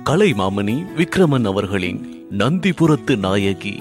கலைமாமணி விக்ரமன் அவர்களின் நந்திபுரத்து நாயகி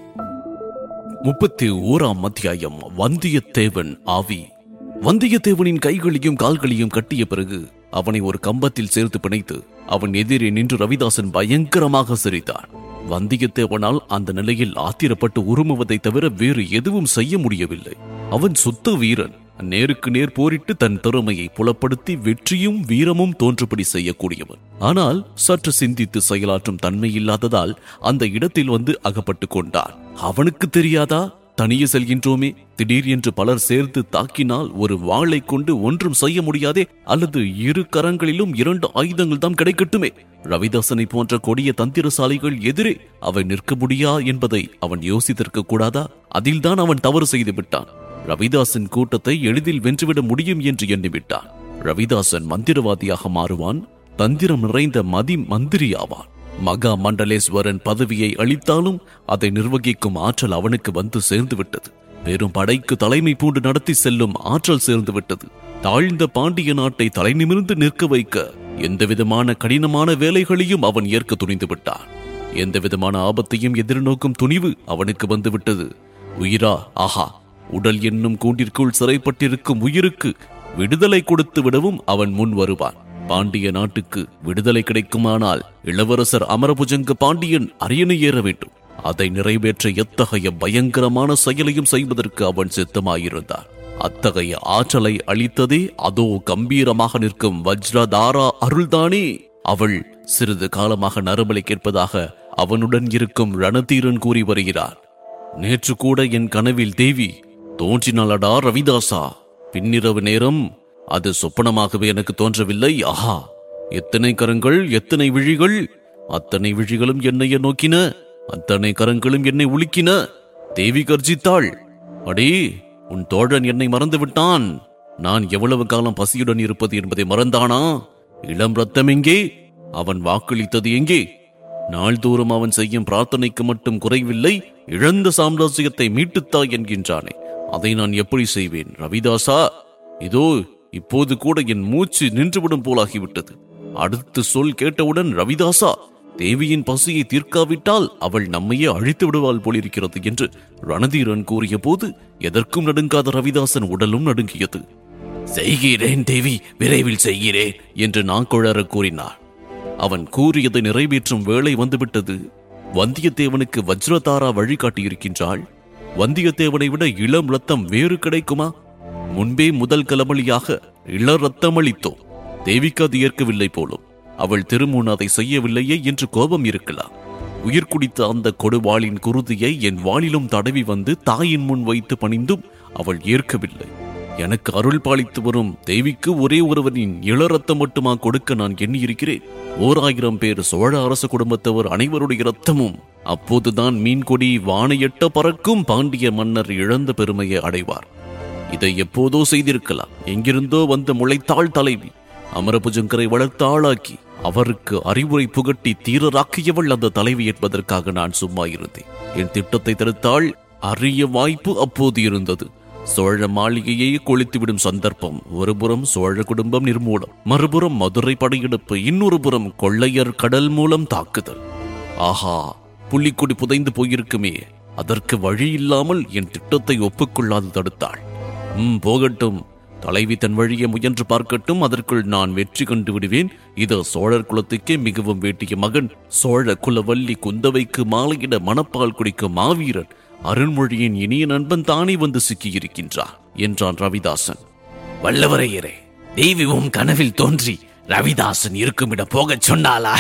முப்பத்தி ஓராம் அத்தியாயம் வந்தியத்தேவன் ஆவி வந்தியத்தேவனின் கைகளையும் கால்களையும் கட்டிய பிறகு அவனை ஒரு கம்பத்தில் சேர்த்து பிணைத்து அவன் எதிரே நின்று ரவிதாசன் பயங்கரமாக சிரித்தான் வந்தியத்தேவனால் அந்த நிலையில் ஆத்திரப்பட்டு உருமுவதை தவிர வேறு எதுவும் செய்ய முடியவில்லை அவன் சுத்த வீரன் நேருக்கு நேர் போரிட்டு தன் திறமையை புலப்படுத்தி வெற்றியும் வீரமும் தோன்றுபடி செய்யக்கூடியவன் ஆனால் சற்று சிந்தித்து செயலாற்றும் தன்மை இல்லாததால் அந்த இடத்தில் வந்து அகப்பட்டு கொண்டான் அவனுக்கு தெரியாதா தனியே செல்கின்றோமே திடீர் என்று பலர் சேர்த்து தாக்கினால் ஒரு வாளை கொண்டு ஒன்றும் செய்ய முடியாதே அல்லது இரு கரங்களிலும் இரண்டு ஆயுதங்கள் தான் கிடைக்கட்டுமே ரவிதாசனை போன்ற கொடிய தந்திரசாலிகள் எதிரே அவை நிற்க முடியா என்பதை அவன் யோசித்திருக்க கூடாதா அதில்தான் அவன் தவறு செய்து விட்டான் ரவிதாசன் கூட்டத்தை எளிதில் வென்றுவிட முடியும் என்று எண்ணிவிட்டான் ரவிதாசன் மந்திரவாதியாக மாறுவான் தந்திரம் நிறைந்த மதி மந்திரி ஆவான் மகா மண்டலேஸ்வரன் பதவியை அளித்தாலும் அதை நிர்வகிக்கும் ஆற்றல் அவனுக்கு வந்து சேர்ந்து விட்டது பெரும் படைக்கு தலைமை பூண்டு நடத்தி செல்லும் ஆற்றல் சேர்ந்து விட்டது தாழ்ந்த பாண்டிய நாட்டை தலைநிமிர்ந்து நிற்க வைக்க எந்தவிதமான கடினமான வேலைகளையும் அவன் ஏற்க துணிந்து விட்டான் எந்த விதமான ஆபத்தையும் எதிர்நோக்கும் துணிவு அவனுக்கு வந்து விட்டது உயிரா ஆஹா உடல் என்னும் கூண்டிற்குள் சிறைப்பட்டிருக்கும் உயிருக்கு விடுதலை கொடுத்து விடவும் அவன் முன் வருவான் பாண்டிய நாட்டுக்கு விடுதலை கிடைக்குமானால் இளவரசர் அமரபுஜங்க பாண்டியன் அரியணை ஏற வேண்டும் அதை நிறைவேற்ற எத்தகைய பயங்கரமான செயலையும் செய்வதற்கு அவன் சித்தமாயிருந்தான் அத்தகைய ஆற்றலை அளித்ததே அதோ கம்பீரமாக நிற்கும் வஜ்ரதாரா அருள்தானே அவள் சிறிது காலமாக நறுமலை கேட்பதாக அவனுடன் இருக்கும் ரணதீரன் கூறி வருகிறான் நேற்று கூட என் கனவில் தேவி தோன்றினாளடா ரவிதாசா பின்னிரவு நேரம் அது சொப்பனமாகவே எனக்கு தோன்றவில்லை ஆஹா எத்தனை கரங்கள் எத்தனை விழிகள் அத்தனை விழிகளும் என்னைய நோக்கின அத்தனை கரங்களும் என்னை உலுக்கின தேவி கர்ஜித்தாள் அடே உன் தோழன் என்னை மறந்து விட்டான் நான் எவ்வளவு காலம் பசியுடன் இருப்பது என்பதை மறந்தானா இளம் ரத்தம் எங்கே அவன் வாக்களித்தது எங்கே நாள்தோறும் அவன் செய்யும் பிரார்த்தனைக்கு மட்டும் குறைவில்லை இழந்த சாம்ராஜ்யத்தை மீட்டுத்தாய் என்கின்றானே அதை நான் எப்படி செய்வேன் ரவிதாசா இதோ இப்போது கூட என் மூச்சு நின்றுவிடும் போலாகிவிட்டது அடுத்து சொல் கேட்டவுடன் ரவிதாசா தேவியின் பசியை தீர்க்காவிட்டால் அவள் நம்மையே அழித்து விடுவாள் போலிருக்கிறது என்று ரணதீரன் கூறிய போது எதற்கும் நடுங்காத ரவிதாசன் உடலும் நடுங்கியது செய்கிறேன் தேவி விரைவில் செய்கிறேன் என்று நாக்குழற கூறினார் அவன் கூறியதை நிறைவேற்றும் வேளை வந்துவிட்டது வந்தியத்தேவனுக்கு வஜ்ரதாரா வழிகாட்டியிருக்கின்றாள் வந்தியத்தேவனை விட இளம் ரத்தம் வேறு கிடைக்குமா முன்பே முதல் கலமளியாக இள ரத்தம் அளித்தோம் தேவிக்கு அது ஏற்கவில்லை போலும் அவள் திருமுன் அதை செய்யவில்லையே என்று கோபம் இருக்கலாம் உயிர் குடித்த அந்த கொடுவாளின் குருதியை என் வாளிலும் தடவி வந்து தாயின் முன் வைத்து பணிந்தும் அவள் ஏற்கவில்லை எனக்கு அருள் பாலித்து வரும் தேவிக்கு ஒரே ஒருவரின் இளரத்தம் மட்டுமா கொடுக்க நான் எண்ணியிருக்கிறேன் ஓர் ஆயிரம் பேர் சோழ அரச குடும்பத்தவர் அனைவருடைய இரத்தமும் அப்போதுதான் மீன்கொடி வானையட்ட பறக்கும் பாண்டிய மன்னர் இழந்த பெருமையை அடைவார் இதை எப்போதோ செய்திருக்கலாம் எங்கிருந்தோ வந்த முளைத்தாள் தலைவி அமரபுஜங்கரை வளர்த்து ஆளாக்கி அவருக்கு அறிவுரை புகட்டி தீரராக்கியவள் அந்த தலைவி என்பதற்காக நான் சும்மா இருந்தேன் என் திட்டத்தை தடுத்தால் அரிய வாய்ப்பு அப்போது இருந்தது சோழ மாளிகையை கொளுத்துவிடும் சந்தர்ப்பம் ஒருபுறம் சோழ குடும்பம் நிர்மூலம் மறுபுறம் மதுரை படையெடுப்பு இன்னொரு புறம் கொள்ளையர் கடல் மூலம் தாக்குதல் ஆஹா புள்ளிக்குடி புதைந்து போயிருக்குமே அதற்கு வழி இல்லாமல் என் திட்டத்தை ஒப்புக்கொள்ளாது தடுத்தாள் ம் போகட்டும் தலைவி தன் வழியை முயன்று பார்க்கட்டும் அதற்குள் நான் வெற்றி கண்டு விடுவேன் இது சோழர் குலத்துக்கே மிகவும் வேட்டிய மகன் சோழ குலவல்லி குந்தவைக்கு மாலையிட மணப்பால் குடிக்கும் மாவீரன் அருண்மொழியின் இனிய நண்பன் தானே வந்து சிக்கியிருக்கின்றார் என்றான் ரவிதாசன் வல்லவரையரே தெய்வம் கனவில் தோன்றி ரவிதாசன் இருக்குமிடம் போகச் சொன்னாளா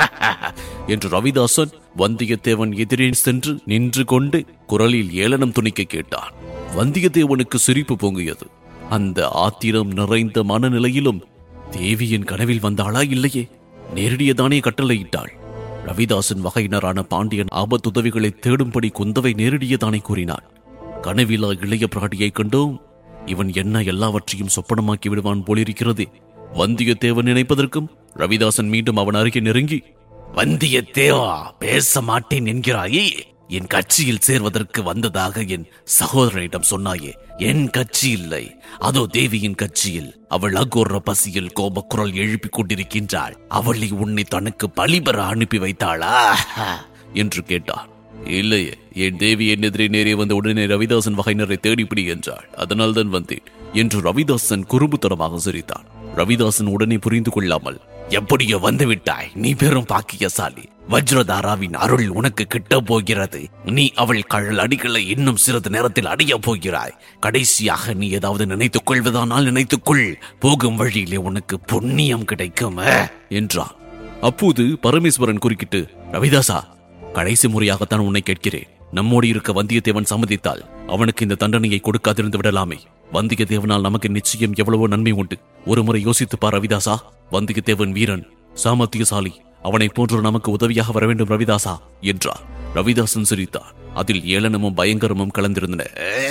என்று ரவிதாசன் வந்தியத்தேவன் எதிரே சென்று நின்று கொண்டு குரலில் ஏளனம் துணிக்க கேட்டான் வந்தியத்தேவனுக்கு சிரிப்பு பொங்கியது அந்த ஆத்திரம் நிறைந்த மனநிலையிலும் தேவியின் கனவில் வந்தாளா இல்லையே நேரடியதானே கட்டளையிட்டாள் ரவிதாசன் வகையினரான பாண்டியன் ஆபத்துதவிகளை தேடும்படி குந்தவை நேரடியதானே கூறினாள் கனவிலா இளைய பிராட்டியைக் கண்டோம் இவன் என்ன எல்லாவற்றையும் சொப்பனமாக்கி விடுவான் போலிருக்கிறதே வந்தியத்தேவன் நினைப்பதற்கும் ரவிதாசன் மீண்டும் அவன் அருகே நெருங்கி வந்தியத்தேவா பேச மாட்டேன் என்கிறாயே என் கட்சியில் சேர்வதற்கு வந்ததாக என் சகோதரனிடம் சொன்னாயே என் கட்சி இல்லை அதோ தேவியின் கட்சியில் அவள் அகோர பசியில் கோபக்குரல் எழுப்பிக் கொண்டிருக்கின்றாள் அவளை உன்னை தனக்கு பலிபெற அனுப்பி வைத்தாளா என்று கேட்டார் இல்லையே என் தேவி என் எதிரே நேரே வந்த உடனே ரவிதாசன் வகையினரை தேடிப்பிடி என்றாள் அதனால் தான் வந்தேன் என்று ரவிதாசன் குறும்புத்தனமாக சிரித்தான் ரவிதாசன் உடனே புரிந்து கொள்ளாமல் எப்படியோ வந்து விட்டாய் நீ பெரும் பாக்கியசாலி வஜ்ரதாராவின் அருள் உனக்கு கிட்ட போகிறது நீ அவள் கழல் அடிகளை இன்னும் சிறிது நேரத்தில் அடைய போகிறாய் கடைசியாக நீ ஏதாவது நினைத்துக் கொள்வதானால் நினைத்துக்கொள் போகும் வழியிலே உனக்கு புண்ணியம் கிடைக்கும் அஹ். என்றார் அப்போது பரமேஸ்வரன் குறுக்கிட்டு ரவிதாசா கடைசி முறையாகத்தான் உன்னை கேட்கிறேன் நம்மோடு இருக்க வந்தியத்தேவன் சம்மதித்தால் அவனுக்கு இந்த தண்டனையை கொடுக்காதிருந்து விடலாமே வந்தியத்தேவனால் நமக்கு நிச்சயம் எவ்வளவோ நன்மை உண்டு ஒரு முறை யோசித்துப் பார் ரவிதாசா வந்தியத்தேவன் வீரன் சாமர்த்தியசாலி அவனை போன்று நமக்கு உதவியாக வர வேண்டும் ரவிதாசா என்றார் ரவிதாசன் சிரித்தார் அதில் ஏளனமும் பயங்கரமும் கலந்திருந்தன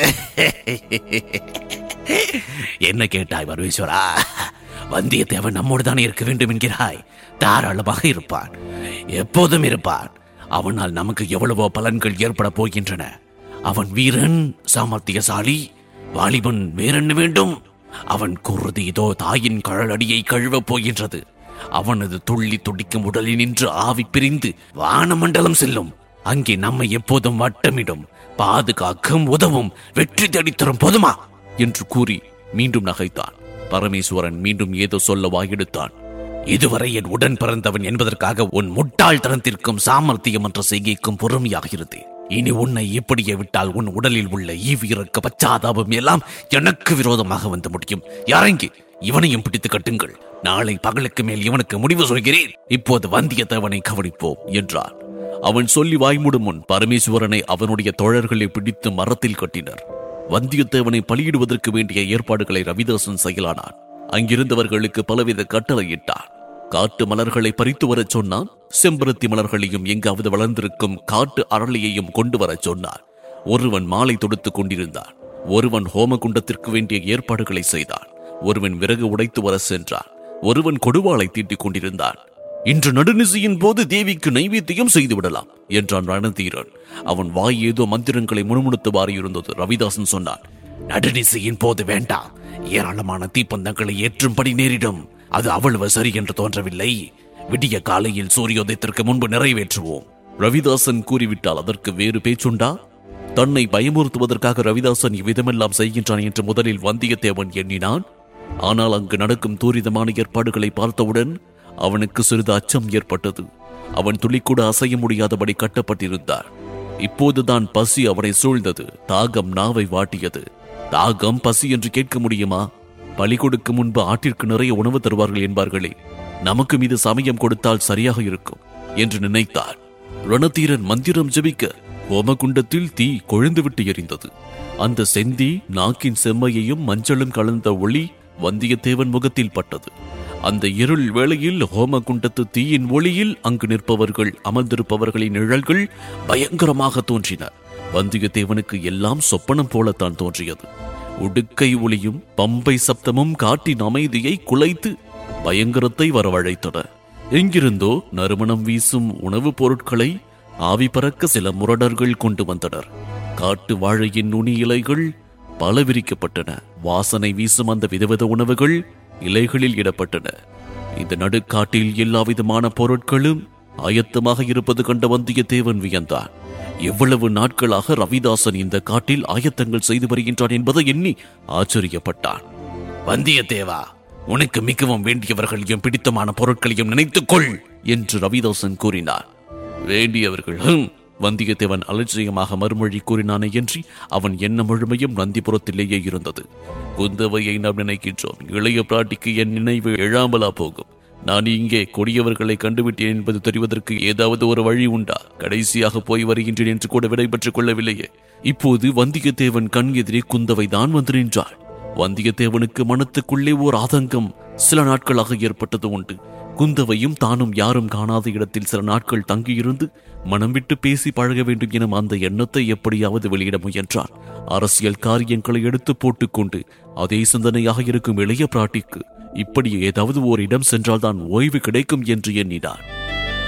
என்ன கேட்டாய் பரமேஸ்வரா வந்தியத்தேவன் நம்மோடு தானே இருக்க வேண்டும் என்கிறாய் தாராளமாக இருப்பான் எப்போதும் இருப்பான் அவனால் நமக்கு எவ்வளவோ பலன்கள் ஏற்பட போகின்றன அவன் வீரன் சாமர்த்தியசாலி வாலிபன் வேறென்ன வேண்டும் அவன் குருதி இதோ தாயின் கழலடியை கழுவப் போகின்றது அவனது துள்ளி துடிக்கும் உடலில் நின்று ஆவி பிரிந்து வானமண்டலம் செல்லும் அங்கே நம்மை எப்போதும் வட்டமிடும் பாதுகாக்கும் உதவும் வெற்றி தேடித்தரும் போதுமா என்று கூறி மீண்டும் நகைத்தான் பரமேஸ்வரன் மீண்டும் ஏதோ சொல்ல வாயெடுத்தான் இதுவரை என் உடன் பிறந்தவன் என்பதற்காக உன் முட்டாள்தனத்திற்கும் சாமர்த்தியம் என்ற செய்கைக்கும் பொறுமையாக இருந்தேன் இனி உன்னை இப்படியே விட்டால் உன் உடலில் உள்ள ஈவிரக்க பச்சாதாபம் எல்லாம் எனக்கு விரோதமாக வந்து முடியும் யாரெங்கே இவனையும் பிடித்து கட்டுங்கள் நாளை பகலுக்கு மேல் இவனுக்கு முடிவு சொல்கிறேன் இப்போது வந்தியத்தேவனை கவனிப்போம் என்றார் அவன் சொல்லி வாய்மூடும் முன் பரமேஸ்வரனை அவனுடைய தோழர்களை பிடித்து மரத்தில் கட்டினர் வந்தியத்தேவனை பலியிடுவதற்கு வேண்டிய ஏற்பாடுகளை ரவிதாசன் செயலானான் அங்கிருந்தவர்களுக்கு பலவித கட்டளையிட்டான் காட்டு மலர்களை பறித்து வரச் சொன்னான் செம்பருத்தி மலர்களையும் எங்காவது வளர்ந்திருக்கும் காட்டு அரளியையும் கொண்டு வரச் சொன்னான் ஒருவன் மாலை தொடுத்துக் கொண்டிருந்தான் ஒருவன் ஹோமகுண்டத்திற்கு வேண்டிய ஏற்பாடுகளை செய்தான் ஒருவன் விறகு உடைத்து வர சென்றான் ஒருவன் கொடுவாளை தீட்டிக் கொண்டிருந்தான் இன்று நடுநிசையின் போது தேவிக்கு நைவேத்தியம் செய்து விடலாம் என்றான் ரணதீரன் அவன் வாய் ஏதோ மந்திரங்களை முணுமுணுத்தவாறு இருந்தது ரவிதாசன் சொன்னான் நடுநிசையின் போது வேண்டாம் ஏராளமான தீப்பந்தங்களை ஏற்றும்படி நேரிடும் அது அவ்வளவு சரி என்று தோன்றவில்லை விடிய காலையில் சூரியோதயத்திற்கு முன்பு நிறைவேற்றுவோம் ரவிதாசன் கூறிவிட்டால் அதற்கு வேறு பேச்சுண்டா தன்னை பயமுறுத்துவதற்காக ரவிதாசன் இவ்விதமெல்லாம் செய்கின்றான் என்று முதலில் வந்தியத்தேவன் எண்ணினான் ஆனால் அங்கு நடக்கும் தூரிதமான ஏற்பாடுகளை பார்த்தவுடன் அவனுக்கு சிறிது அச்சம் ஏற்பட்டது அவன் துளிக்கூட அசைய முடியாதபடி கட்டப்பட்டிருந்தார் இப்போதுதான் பசி அவனை சூழ்ந்தது தாகம் நாவை வாட்டியது தாகம் பசி என்று கேட்க முடியுமா பலி கொடுக்கும் முன்பு ஆட்டிற்கு நிறைய உணவு தருவார்கள் என்பார்களே நமக்கு மீது சமயம் கொடுத்தால் சரியாக இருக்கும் என்று நினைத்தார் ரணதீரன் மந்திரம் ஜெபிக்க ஹோமகுண்டத்தில் தீ கொழுந்துவிட்டு எரிந்தது அந்த செந்தி நாக்கின் செம்மையையும் மஞ்சளும் கலந்த ஒளி வந்தியத்தேவன் முகத்தில் பட்டது அந்த இருள் வேளையில் ஹோமகுண்டத்து தீயின் ஒளியில் அங்கு நிற்பவர்கள் அமர்ந்திருப்பவர்களின் நிழல்கள் பயங்கரமாக தோன்றின வந்தியத்தேவனுக்கு எல்லாம் சொப்பனம் போலத்தான் தோன்றியது உடுக்கை ஒளியும் பம்பை சப்தமும் காட்டின் அமைதியை குலைத்து பயங்கரத்தை வரவழைத்தன எங்கிருந்தோ நறுமணம் வீசும் உணவுப் பொருட்களை ஆவி பறக்க சில முரடர்கள் கொண்டு வந்தனர் காட்டு வாழையின் நுனி இலைகள் பல விரிக்கப்பட்டன வாசனை வீசும் அந்த விதவித உணவுகள் இலைகளில் இடப்பட்டன இந்த நடுக்காட்டில் எல்லா விதமான பொருட்களும் ஆயத்தமாக இருப்பது கண்ட வந்தியத்தேவன் வியந்தான் எவ்வளவு நாட்களாக ரவிதாசன் இந்த காட்டில் ஆயத்தங்கள் செய்து வருகின்றான் என்பதை எண்ணி ஆச்சரியப்பட்டான் வந்தியத்தேவா உனக்கு மிகவும் வேண்டியவர்களையும் பிடித்தமான பொருட்களையும் நினைத்துக்கொள் என்று ரவிதாசன் கூறினார் வேண்டியவர்கள் ஹம், வந்தியத்தேவன் அலட்சியமாக மறுமொழி கூறினானே என்று அவன் எண்ண முழுமையும் நந்திபுரத்திலேயே இருந்தது குந்தவையை நாம் நினைக்கின்றோம் இளைய பிராட்டிக்கு என் நினைவு எழாமலா போகும் நான் இங்கே கொடியவர்களை கண்டுவிட்டேன் என்பது தெரிவதற்கு ஏதாவது ஒரு வழி உண்டா கடைசியாக போய் வருகின்றேன் என்று கூட விடைபெற்றுக் கொள்ளவில்லையே இப்போது வந்தியத்தேவன் கண் எதிரே குந்தவை தான் வந்து நின்றாள் வந்தியத்தேவனுக்கு மனத்துக்குள்ளே ஓர் ஆதங்கம் சில நாட்களாக ஏற்பட்டது உண்டு குந்தவையும் தானும் யாரும் காணாத இடத்தில் சில நாட்கள் தங்கியிருந்து மனம் விட்டு பேசி பழக வேண்டும் எனும் அந்த எண்ணத்தை எப்படியாவது வெளியிட முயன்றான் அரசியல் காரியங்களை எடுத்து போட்டுக்கொண்டு அதே சிந்தனையாக இருக்கும் இளைய பிராட்டிக்கு இப்படி ஏதாவது ஓர் இடம் சென்றால்தான் ஓய்வு கிடைக்கும் என்று எண்ணினான்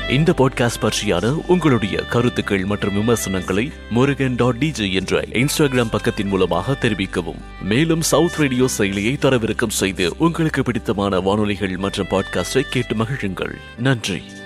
இந்த பாட்காஸ்ட் பற்றியான உங்களுடைய கருத்துக்கள் மற்றும் விமர்சனங்களை முருகன் டாட் டிஜே என்ற இன்ஸ்டாகிராம் பக்கத்தின் மூலமாக தெரிவிக்கவும் மேலும் சவுத் ரேடியோ செயலியை தரவிறக்கம் செய்து உங்களுக்கு பிடித்தமான வானொலிகள் மற்றும் பாட்காஸ்டை கேட்டு மகிழுங்கள் நன்றி